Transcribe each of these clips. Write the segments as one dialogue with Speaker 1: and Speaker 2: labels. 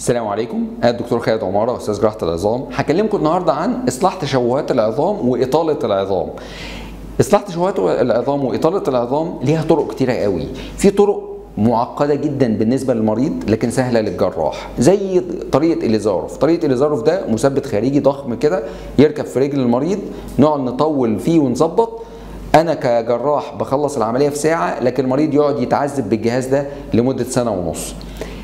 Speaker 1: السلام عليكم انا الدكتور خالد عماره استاذ جراحه العظام هكلمكم النهارده عن اصلاح تشوهات العظام واطاله العظام اصلاح تشوهات العظام واطاله العظام ليها طرق كتيره قوي في طرق معقده جدا بالنسبه للمريض لكن سهله للجراح زي طريقه اليزاروف طريقه اليزاروف ده مثبت خارجي ضخم كده يركب في رجل المريض نقعد نطول فيه ونظبط انا كجراح بخلص العمليه في ساعه لكن المريض يقعد يتعذب بالجهاز ده لمده سنه ونص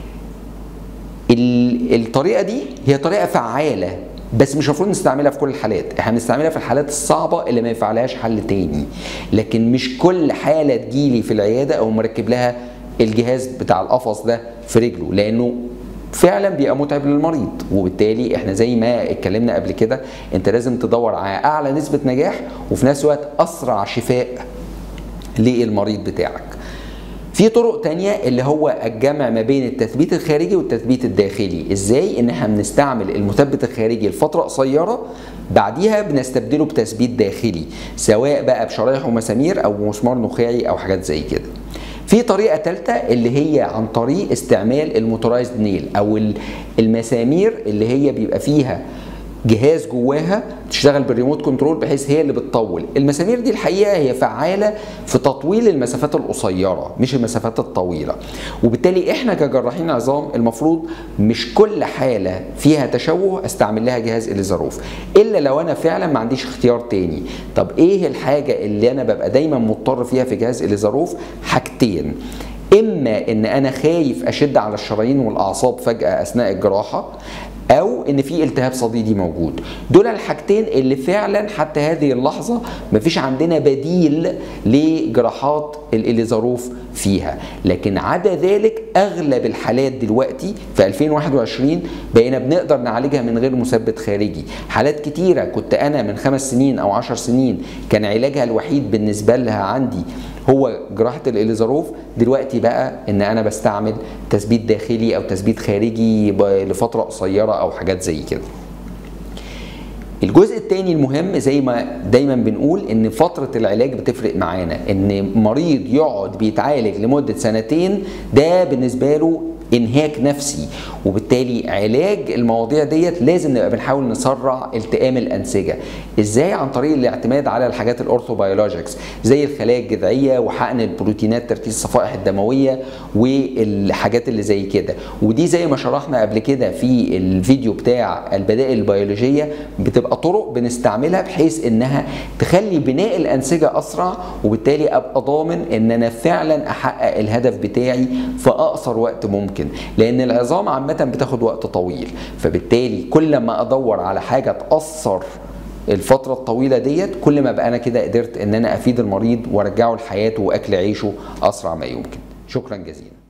Speaker 1: الطريقه دي هي طريقه فعاله بس مش المفروض نستعملها في كل الحالات احنا بنستعملها في الحالات الصعبه اللي ما ينفعلهاش حل تاني لكن مش كل حاله تجيلي في العياده او مركب لها الجهاز بتاع القفص ده في رجله لانه فعلا بيبقى متعب للمريض وبالتالي احنا زي ما اتكلمنا قبل كده انت لازم تدور على اعلى نسبه نجاح وفي نفس الوقت اسرع شفاء للمريض بتاعك في طرق تانية اللي هو الجمع ما بين التثبيت الخارجي والتثبيت الداخلي ازاي ان احنا بنستعمل المثبت الخارجي لفترة قصيرة بعديها بنستبدله بتثبيت داخلي سواء بقى بشرايح ومسامير او مسمار نخاعي او حاجات زي كده في طريقة ثالثة اللي هي عن طريق استعمال الموتورايزد نيل او المسامير اللي هي بيبقى فيها جهاز جواها تشتغل بالريموت كنترول بحيث هي اللي بتطول المسامير دي الحقيقه هي فعاله في تطويل المسافات القصيره مش المسافات الطويله وبالتالي احنا كجراحين عظام المفروض مش كل حاله فيها تشوه استعمل لها جهاز اليزاروف الا لو انا فعلا ما عنديش اختيار تاني طب ايه الحاجه اللي انا ببقى دايما مضطر فيها في جهاز اليزاروف حاجتين اما ان انا خايف اشد على الشرايين والاعصاب فجاه اثناء الجراحه او ان في التهاب صديدي موجود دول الحاجتين اللي فعلا حتى هذه اللحظه مفيش عندنا بديل لجراحات الاليزاروف فيها لكن عدا ذلك اغلب الحالات دلوقتي في 2021 بقينا بنقدر نعالجها من غير مثبت خارجي حالات كتيره كنت انا من خمس سنين او عشر سنين كان علاجها الوحيد بالنسبه لها عندي هو جراحه الاليزاروف دلوقتي بقى ان انا بستعمل تثبيت داخلي او تثبيت خارجي لفتره قصيره او حاجات زي كده الجزء الثاني المهم زي ما دايما بنقول ان فتره العلاج بتفرق معانا ان مريض يقعد بيتعالج لمده سنتين ده بالنسبه له انهاك نفسي وبالتالي علاج المواضيع ديت لازم نبقى بنحاول نسرع التئام الانسجه ازاي عن طريق الاعتماد على الحاجات الاورثوبيولوجيكس زي الخلايا الجذعيه وحقن البروتينات تركيز الصفائح الدمويه والحاجات اللي زي كده ودي زي ما شرحنا قبل كده في الفيديو بتاع البدائل البيولوجيه بتبقى طرق بنستعملها بحيث انها تخلي بناء الانسجه اسرع وبالتالي ابقى ضامن ان انا فعلا احقق الهدف بتاعي في اقصر وقت ممكن ممكن لان العظام عامه بتاخد وقت طويل فبالتالي كل ما ادور على حاجه تاثر الفتره الطويله ديت كل ما بقى انا كده قدرت ان انا افيد المريض وارجعه لحياته واكل عيشه اسرع ما يمكن شكرا جزيلا